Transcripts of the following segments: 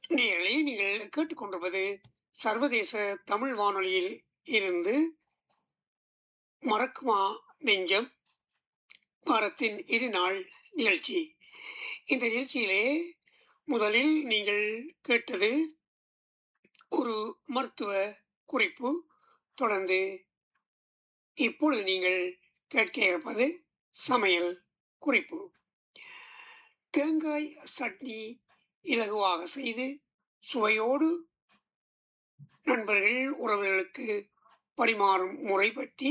நேயர்களே நீங்கள் கேட்டுக்கொண்டிருப்பது சர்வதேச தமிழ் வானொலியில் இருந்து மறக்குமா நெஞ்சம் வாரத்தின் இரு நாள் நிகழ்ச்சி இந்த நிகழ்ச்சியிலே முதலில் நீங்கள் கேட்டது ஒரு மருத்துவ குறிப்பு தொடர்ந்து இப்பொழுது நீங்கள் கேட்க இருப்பது சமையல் குறிப்பு தேங்காய் சட்னி இலகுவாக செய்து சுவையோடு நண்பர்கள் உறவுகளுக்கு பரிமாறும் முறை பற்றி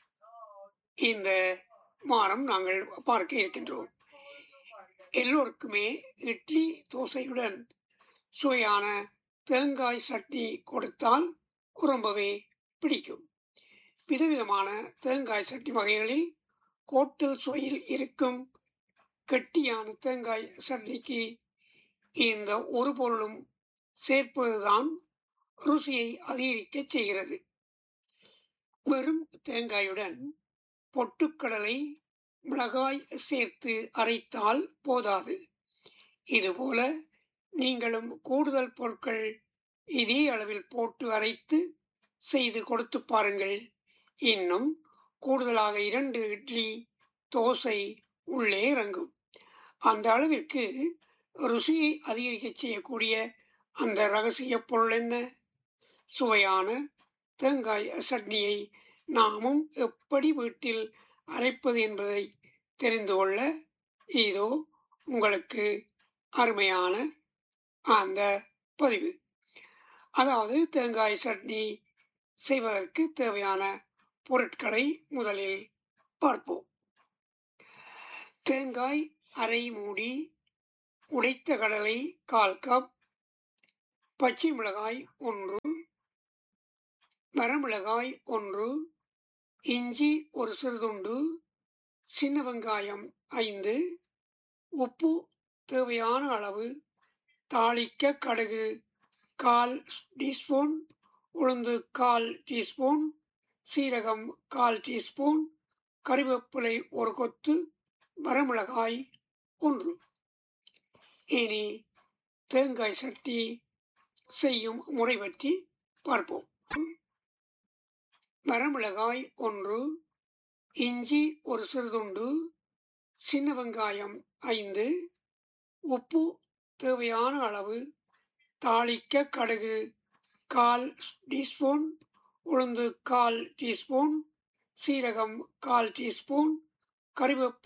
இந்த வாரம் நாங்கள் பார்க்க இருக்கின்றோம் எல்லோருக்குமே இட்லி தோசையுடன் சுவையான தேங்காய் சட்னி கொடுத்தால் ரொம்பவே பிடிக்கும் விதவிதமான தேங்காய் சட்னி வகைகளில் கோட்டல் சுவையில் இருக்கும் கெட்டியான தேங்காய் சட்னிக்கு இந்த ஒரு பொருளும் சேர்ப்பதுதான் ருசியை அதிகரிக்க செய்கிறது வெறும் தேங்காயுடன் பொட்டுக்கடலை மிளகாய் சேர்த்து அரைத்தால் போதாது இதுபோல நீங்களும் கூடுதல் பொருட்கள் இதே அளவில் போட்டு அரைத்து செய்து கொடுத்து பாருங்கள் இன்னும் கூடுதலாக இரண்டு இட்லி தோசை உள்ளே இறங்கும் அந்த அளவிற்கு ருசியை அதிகரிக்க செய்யக்கூடிய அந்த ரகசிய பொருள் என்ன சுவையான தேங்காய் சட்னியை நாமும் எப்படி வீட்டில் அரைப்பது என்பதை தெரிந்து கொள்ள இதோ உங்களுக்கு அருமையான அந்த பதிவு அதாவது தேங்காய் சட்னி செய்வதற்கு தேவையான பொருட்களை முதலில் பார்ப்போம் தேங்காய் அரை மூடி உடைத்த கடலை கால் கப் பச்சை மிளகாய் ஒன்று வரமிளகாய் ஒன்று இஞ்சி ஒரு சிறுதுண்டு சின்ன வெங்காயம் ஐந்து உப்பு தேவையான அளவு தாளிக்க கடுகு கால் டீஸ்பூன் உளுந்து கால் டீஸ்பூன் சீரகம் கால் டீஸ்பூன் கறிவேப்பிலை ஒரு கொத்து வரமிளகாய் ஒன்று இனி தேங்காய் சட்டி செய்யும் முறை பற்றி பார்ப்போம் வரமிளகாய் ஒன்று இஞ்சி ஒரு சிறுதுண்டு சின்ன வெங்காயம் ஐந்து உப்பு தேவையான அளவு தாளிக்க கடுகு கால் டீஸ்பூன் உளுந்து கால் டீஸ்பூன் சீரகம் கால் டீஸ்பூன் கறிவேப்பிலை